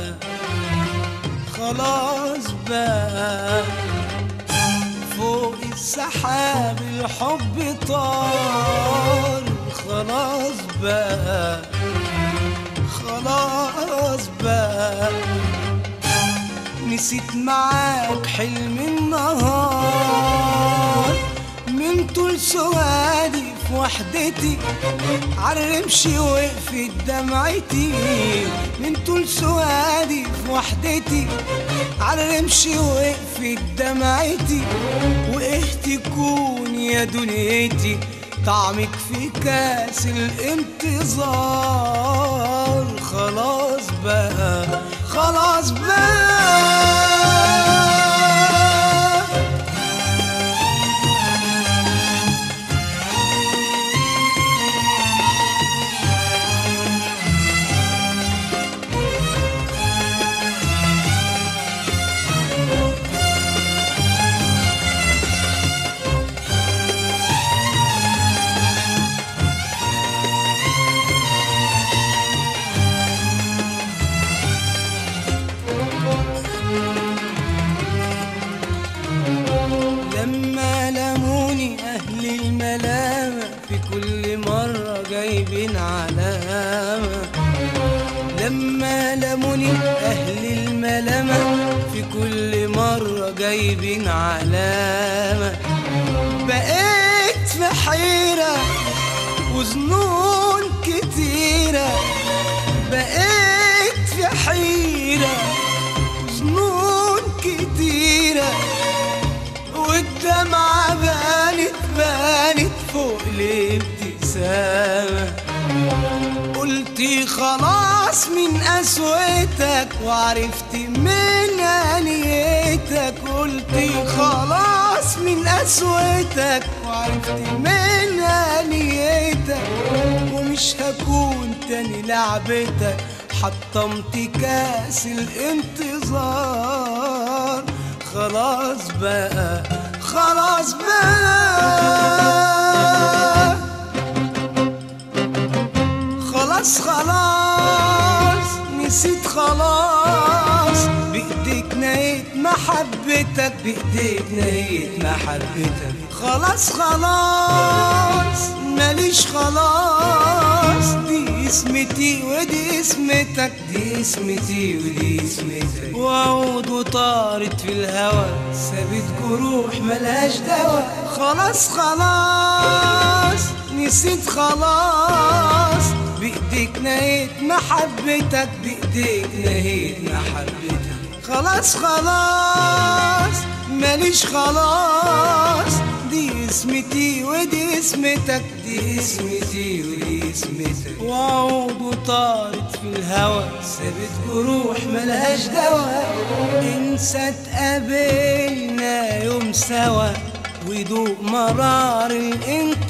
خلاص بقى فوق السحاب الحب طار خلاص بقى خلاص بقى نسيت معاك حلم النهار من طول سوادي في وحدتي عالرمشي وقفت دمعتي من طول سوادي في وحدتي عالرمشي وقفت دمعتي وقهت تكون يا دنيتي طعمك في كاس الانتظار خلاص بقى خلاص بقى لما لموني أهل الملامة في كل مرة جايبين علامة لما لموني أهل الملامة في كل مرة جايبين علامة بقيت في حيرة وظنون كتيرة بقيت في حيرة وظنون كتيرة والدمعة بانت بانت فوق الابتسامة قلتي خلاص من قسوتك وعرفت من انيتك قلتي خلاص من قسوتك وعرفت من انيتك ومش هكون تاني لعبتك حطمت كاس الانتظار خلاص بقى خلاص بقى خلاص خلاص نسيت خلاص بإيديك نهيت محبتك بإيديك نهيت محبتك خلاص خلاص ماليش خلاص دي اسمتي ودي اسمتك دي اسمتي ودي اسمتك وعود وطارت في الهوى سابت جروح ملهاش دواء خلاص خلاص نسيت خلاص بإيديك نهيت محبتك بإيديك نهيت محبتك خلاص خلاص ماليش خلاص دي اسمتي ودي اسمتك دي اسمتي ودي اسمتك وعود وطارت في الهوى سابت جروح ملهاش دواء انسى تقابلنا يوم سوا ويدوق مرار الانتصار